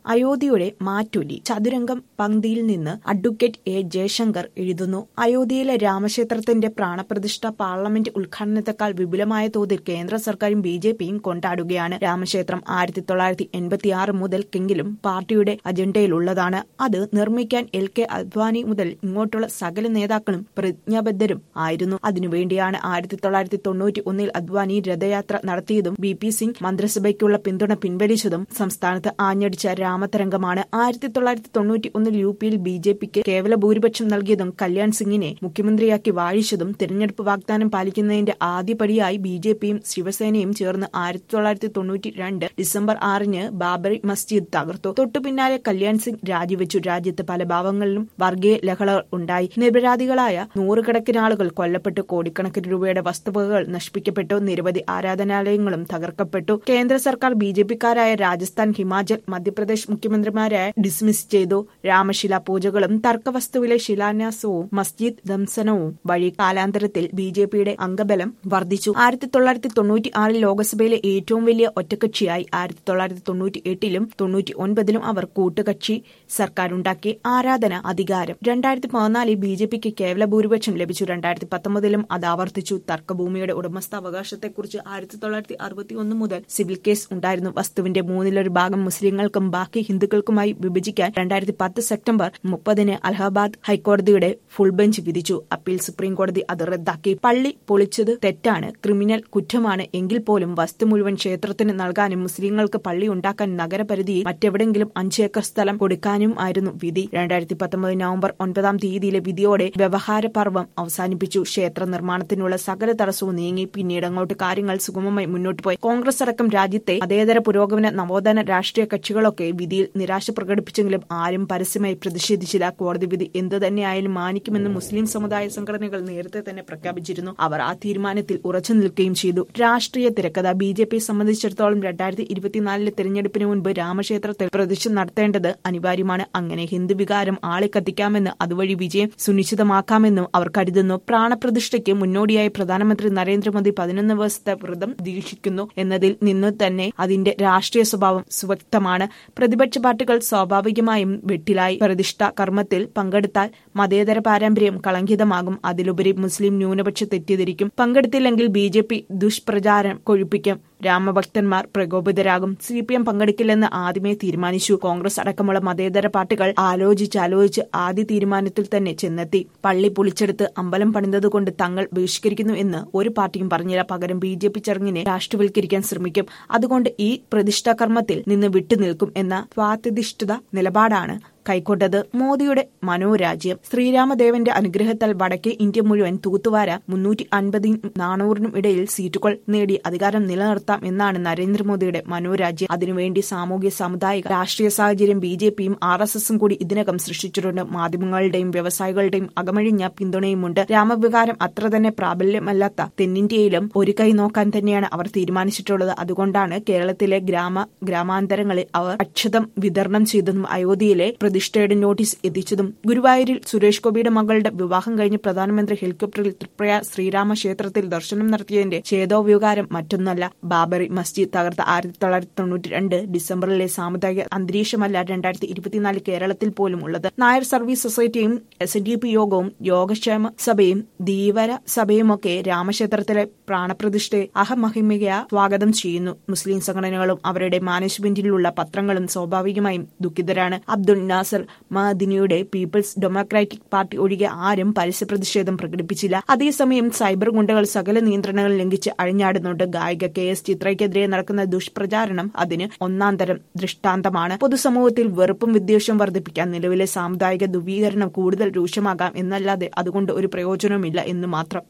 അയോധ്യയുടെ മാറ്റൊലി ചതുരംഗം പങ്ക്തിയിൽ നിന്ന് advocate A Jaishankar എഴുതുന്നു അയോധ്യയിലെ രാമക്ഷേത്രത്തിന്റെ പ്രാണപ്രതിഷ്ഠ പാർലമെന്റ് ഉദ്ഘാടനത്തെക്കാൾ വിപുലമായ തോതിൽ കേന്ദ്ര സർക്കാരും ബി ജെ പിയും കൊണ്ടാടുകയാണ് രാമക്ഷേത്രം ആയിരത്തി തൊള്ളായിരത്തി എൺപത്തിയാറ് മുതൽക്കെങ്കിലും പാർട്ടിയുടെ അജണ്ടയിലുള്ളതാണ് അത് നിർമ്മിക്കാൻ എൽ കെ അദ്വാനി മുതൽ ഇങ്ങോട്ടുള്ള സകല നേതാക്കളും പ്രതിജ്ഞാബദ്ധരും ആയിരുന്നു അതിനുവേണ്ടിയാണ് ആയിരത്തി തൊള്ളായിരത്തി തൊണ്ണൂറ്റി ഒന്നിൽ അദ്വാനി രഥയാത്ര നടത്തിയതും ബി പി സിംഗ് മന്ത്രിസഭയ്ക്കുള്ള പിന്തുണ പിൻവലിച്ചതും സംസ്ഥാനത്ത് ആഞ്ഞടിച്ച രാമതരംഗമാണ് ആയിരത്തി തൊള്ളായിരത്തി തൊണ്ണൂറ്റി ഒന്നിൽ യു പിയിൽ ബി ജെ പിക്ക് കേവല ഭൂരിപക്ഷം നൽകിയതും കല്യാൺ സിംഗിനെ മുഖ്യമന്ത്രിയാക്കി വാഴിച്ചതും തിരഞ്ഞെടുപ്പ് വാഗ്ദാനം പാലിക്കുന്നതിന്റെ ആദ്യപടിയായി ബി ജെ പിയും ശിവസേനയും ചേർന്ന് ആയിരത്തി തൊള്ളായിരത്തി തൊണ്ണൂറ്റി രണ്ട് ഡിസംബർ ആറിന് ബാബറി മസ്ജിദ് തകർത്തു തൊട്ടു പിന്നാലെ കല്യാൺ സിംഗ് രാജിവെച്ചു രാജ്യത്ത് പല ഭാവങ്ങളിലും വർഗീയ ലഹളകൾ ഉണ്ടായി നിരപരാധികളായ നൂറുകണക്കിന് ആളുകൾ കൊല്ലപ്പെട്ടു കോടിക്കണക്കിന് രൂപയുടെ വസ്തുവകകൾ നശിപ്പിക്കപ്പെട്ടു നിരവധി ആരാധനാലയങ്ങളും തകർക്കപ്പെട്ടു കേന്ദ്ര സർക്കാർ ബി ജെ പിക്കാരായ രാജസ്ഥാൻ ഹിമാചൽ മധ്യപ്രദേശ് മുഖ്യമന്ത്രിമാരെ ഡിസ്മിസ് ചെയ്തു രാമശില പൂജകളും തർക്കവസ്തുവിലെ ശിലാന്യാസവും മസ്ജിദ് ദംസനവും വഴി കാലാന്തരത്തിൽ ബി ജെ പിയുടെ അംഗബലം വർദ്ധിച്ചു ആയിരത്തി തൊള്ളായിരത്തി തൊണ്ണൂറ്റി ആറിൽ ലോക്സഭയിലെ ഏറ്റവും വലിയ ഒറ്റക്കക്ഷിയായി ആയിരത്തി തൊള്ളായിരത്തി തൊണ്ണൂറ്റി എട്ടിലും തൊണ്ണൂറ്റി ഒൻപതിലും അവർ കൂട്ടുകക്ഷി സർക്കാരുണ്ടാക്കി ആരാധന അധികാരം രണ്ടായിരത്തി പതിനാലിൽ ബി ജെ പിക്ക് കേവല ഭൂരിപക്ഷം ലഭിച്ചു രണ്ടായിരത്തി പത്തൊമ്പതിലും അത് ആവർത്തിച്ചു തർക്കഭൂമിയുടെ ഉടമസ്ഥാവകാശത്തെക്കുറിച്ച് ആയിരത്തി തൊള്ളായിരത്തി അറുപത്തി ഒന്ന് മുതൽ സിവിൽ കേസ് ഉണ്ടായിരുന്നു വസ്തുവിന്റെ മൂന്നിലൊരു ഭാഗം മുസ്ലിങ്ങൾക്കും ബാക്കി ഹിന്ദുക്കൾക്കുമായി വിഭജിക്കാൻ രണ്ടായിരത്തി പത്ത് സെപ്റ്റംബർ മുപ്പതിന് അലഹബാദ് ഹൈക്കോടതിയുടെ ഫുൾ ബെഞ്ച് വിധിച്ചു അപ്പീൽ സുപ്രീം കോടതി അത് റദ്ദാക്കി പള്ളി പൊളിച്ചത് തെറ്റാണ് ക്രിമിനൽ കുറ്റമാണ് എങ്കിൽ പോലും വസ്തു മുഴുവൻ ക്ഷേത്രത്തിന് നൽകാനും മുസ്ലിങ്ങൾക്ക് പള്ളി ഉണ്ടാക്കാൻ നഗരപരിധിയിൽ മറ്റെവിടെങ്കിലും അഞ്ച് ഏക്കർ സ്ഥലം കൊടുക്കാനും ആയിരുന്നു വിധി രണ്ടായിരത്തി പത്തൊമ്പത് നവംബർ ഒൻപതാം തീയതിയിലെ വിധിയോടെ വ്യവഹാര പർവം അവസാനിപ്പിച്ചു ക്ഷേത്ര നിർമ്മാണത്തിനുള്ള സകല തടസ്സവും നീങ്ങി പിന്നീട് അങ്ങോട്ട് കാര്യങ്ങൾ സുഗമമായി മുന്നോട്ട് പോയി കോൺഗ്രസ് അടക്കം രാജ്യത്തെ അതേതര പുരോഗമന നവോത്ഥാന രാഷ്ട്രീയ കക്ഷികളൊക്കെ വിധിയിൽ നിരാശ പ്രകടിപ്പിച്ചെങ്കിലും ആരും പരസ്യമായി പ്രതിഷേധിച്ചില്ല കോടതി വിധി എന്തു തന്നെയായാലും മാനിക്കുമെന്ന് മുസ്ലിം സമുദായ സംഘടനകൾ നേരത്തെ തന്നെ പ്രഖ്യാപിച്ചിരുന്നു അവർ ആ തീരുമാനത്തിൽ ഉറച്ചു നിൽക്കുകയും ചെയ്തു രാഷ്ട്രീയ തിരക്കഥ ബി ജെ പിയെ സംബന്ധിച്ചിടത്തോളം രണ്ടായിരത്തി ഇരുപത്തിനാലിലെ തെരഞ്ഞെടുപ്പിന് മുൻപ് രാമക്ഷേത്രത്തിൽ പ്രതിഷ്ഠ നടത്തേണ്ടത് അനിവാര്യമാണ് അങ്ങനെ ഹിന്ദു വികാരം ആളിക്കത്തിക്കാമെന്ന് അതുവഴി വിജയം സുനിശ്ചിതമാക്കാമെന്നും അവർ കരുതുന്നു പ്രാണപ്രതിഷ്ഠയ്ക്ക് മുന്നോടിയായി പ്രധാനമന്ത്രി നരേന്ദ്രമോദി പതിനൊന്ന് ദിവസത്തെ വ്രതം ദീക്ഷിക്കുന്നു എന്നതിൽ നിന്ന് തന്നെ അതിന്റെ രാഷ്ട്രീയ സ്വഭാവം സുവ്യക്തമാണ് പ്രതിപക്ഷ പാർട്ടികൾ സ്വാഭാവികമായും വെട്ടിലായി പ്രതിഷ്ഠ കർമ്മത്തിൽ പങ്കെടുത്താൽ മതേതര പാരമ്പര്യം കളങ്കിതമാകും അതിലുപരി മുസ്ലിം ന്യൂനപക്ഷ തെറ്റിദ്ധരിക്കും പങ്കെടുത്തില്ലെങ്കിൽ ബി ജെ പി ദുഷ്പ്രചാരം കൊഴുപ്പിക്കും രാമഭക്തന്മാർ പ്രകോപിതരാകും സി പി എം പങ്കെടുക്കില്ലെന്ന് ആദ്യമേ തീരുമാനിച്ചു കോൺഗ്രസ് അടക്കമുള്ള മതേതര പാർട്ടികൾ ആലോചിച്ചാലോചിച്ച് ആദ്യ തീരുമാനത്തിൽ തന്നെ ചെന്നെത്തി പള്ളി പൊളിച്ചെടുത്ത് അമ്പലം പണിതതുകൊണ്ട് തങ്ങൾ ബഹിഷ്കരിക്കുന്നു എന്ന് ഒരു പാർട്ടിയും പറഞ്ഞില്ല പകരം ബി ജെ പി ചടങ്ങിനെ രാഷ്ട്രവൽക്കരിക്കാൻ ശ്രമിക്കും അതുകൊണ്ട് ഈ പ്രതിഷ്ഠാകർമ്മത്തിൽ നിന്ന് വിട്ടുനിൽക്കും എന്ന സ്വാത്യധിഷ്ഠിത നിലപാടാണ് കൈക്കൊണ്ടത് മോദിയുടെ മനോരാജ്യം ശ്രീരാമദേവന്റെ അനുഗ്രഹത്താൽ വടക്കേ ഇന്ത്യ മുഴുവൻ തൂത്തുവാര മുന്നൂറ്റി അൻപതിനും നാനൂറിനും ഇടയിൽ സീറ്റുകൾ നേടി അധികാരം നിലനിർത്താം എന്നാണ് നരേന്ദ്രമോദിയുടെ മനോരാജ്യം അതിനുവേണ്ടി സാമൂഹ്യ സാമുദായിക രാഷ്ട്രീയ സാഹചര്യം ബി ജെ പിയും ആർ എസ് എസും കൂടി ഇതിനകം സൃഷ്ടിച്ചിട്ടുണ്ട് മാധ്യമങ്ങളുടെയും വ്യവസായികളുടെയും അകമഴിഞ്ഞ പിന്തുണയുമുണ്ട് രാമവികാരം അത്ര തന്നെ പ്രാബല്യമല്ലാത്ത തെന്നിന്ത്യയിലും ഒരു കൈ നോക്കാൻ തന്നെയാണ് അവർ തീരുമാനിച്ചിട്ടുള്ളത് അതുകൊണ്ടാണ് കേരളത്തിലെ ഗ്രാമ ഗ്രാമാന്തരങ്ങളിൽ അവർ അക്ഷതം വിതരണം ചെയ്തതും അയോധ്യയിലെ പ്രതിഷ്ഠയുടെ നോട്ടീസ് എത്തിച്ചതും ഗുരുവായൂരിൽ സുരേഷ് ഗോപിയുടെ മകളുടെ വിവാഹം കഴിഞ്ഞ് പ്രധാനമന്ത്രി ഹെലികോപ്റ്ററിൽ തൃപ്രയ ശ്രീരാമ ക്ഷേത്രത്തിൽ ദർശനം നടത്തിയതിന്റെ ചേതോവികാരം മറ്റൊന്നല്ല ബാബറി മസ്ജിദ് തകർത്ത ആയിരത്തി തൊള്ളായിരത്തി തൊണ്ണൂറ്റി രണ്ട് ഡിസംബറിലെ സാമുദായിക അന്തരീക്ഷമല്ല രണ്ടായിരത്തി ഇരുപത്തിനാല് കേരളത്തിൽ പോലും ഉള്ളത് നായർ സർവീസ് സൊസൈറ്റിയും എസ് എൻ ഡി പി യോഗവും യോഗക്ഷേമ സഭയും ധീവര സഭയുമൊക്കെ രാമക്ഷേത്രത്തിലെ പ്രാണപ്രതിഷ്ഠയെ അഹമഹിമിക സ്വാഗതം ചെയ്യുന്നു മുസ്ലിം സംഘടനകളും അവരുടെ മാനേജ്മെന്റിലുള്ള പത്രങ്ങളും സ്വാഭാവികമായും ദുഃഖിതരാണ് അബ്ദുൾ നാസർ മദിനിയുടെ പീപ്പിൾസ് ഡെമോക്രാറ്റിക് പാർട്ടി ഒഴികെ ആരും പരസ്യ പ്രതിഷേധം പ്രകടിപ്പിച്ചില്ല അതേസമയം സൈബർ ഗുണ്ടകൾ സകല നിയന്ത്രണങ്ങൾ ലംഘിച്ച് അഴിഞ്ഞാടുന്നുണ്ട് ഗായിക കെ എസ് ചിത്രയ്ക്കെതിരെ നടക്കുന്ന ദുഷ്പ്രചാരണം അതിന് ഒന്നാം തരം ദൃഷ്ടാന്തമാണ് പൊതുസമൂഹത്തിൽ വെറുപ്പും വിദ്വേഷവും വർദ്ധിപ്പിക്കാൻ നിലവിലെ സാമുദായിക ധ്രുവീകരണം കൂടുതൽ രൂക്ഷമാകാം എന്നല്ലാതെ അതുകൊണ്ട് ഒരു പ്രയോജനവുമില്ല എന്ന് മാത്രം